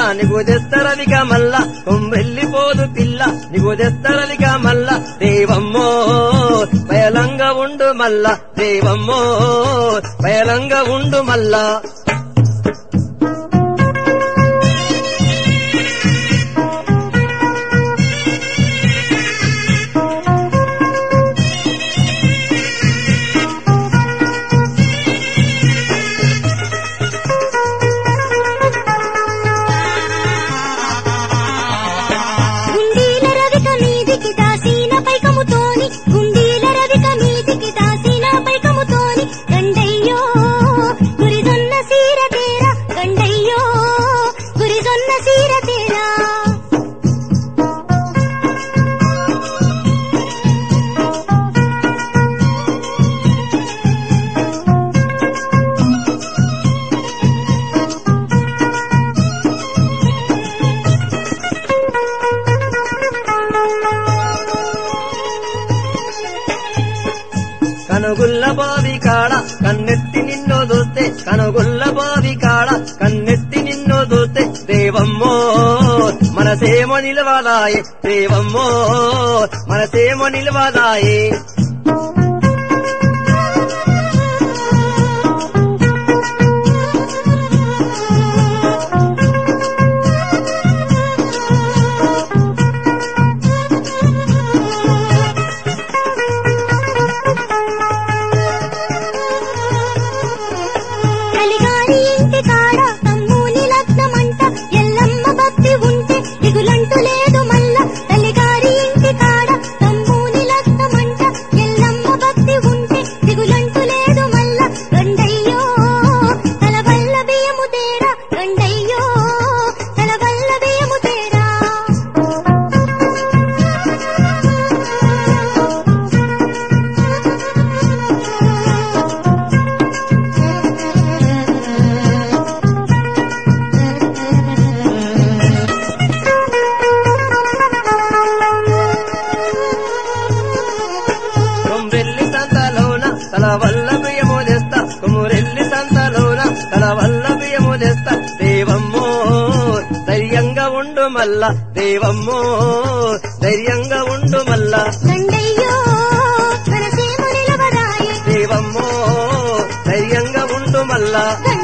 నీకు తెస్తరవిక మల్ల కొమ్మెల్లిపోదు పిల్ల నీకు తెస్తరవిక మల్ల దేవమ్మో బయలంగా ఉండు మల్ల దేవమ్మో బయలంగా ఉండు మల్లా గుండీల రవిక మీదికి దాసిన పైకముతోని గుండీల రవిక మీదికి దాసిన పైకముతోని గండయ్యో గురిజొన్న సీర తేరా గండయ్యో గురిజొన్న సీర తేరా కనుగుల్ల బావి కాడ కన్నెత్తి నిన్ను దూస్తే కనుగుల్ల బావి కాడ కన్నెత్తి నిన్ను దూస్తే దేవమ్మో మనసేమో నిలవదాయే దేవమ్మో మనసేమో నిలవదాయే కలిగారి ఇంటి కాడ తమ్ముని లగ్నమంట ఎల్లమ్మ భక్తి ఉంటే దిగులంటూ లేదు మల్ల కలిగారి ఇంటి కాడ తమ్ముని లగ్నమంట ఎల్లమ్మ భక్తి ఉంటే దిగులంటూ లేదు మల్ల గండయ్యో తల వల్ల బియ్యము తేరా గండయ్యో తల వల్ల బియ్యము తేరా కొమ్రెల్లి సంతలోన తల వల్ల బియ్యము తెస్తా కొమ్రెల్లి సంతలోన తల వల్ల బియ్యము తెస్తా దేవమ్మో ధైర్యంగా ఉండు మల్ల దేవమ్మో ధైర్యంగా ఉండు మల్ల గండయ్యో మనసేము నిలవదాయే దేవమ్మో ధైర్యంగా ఉండు మల్ల గండయ్యో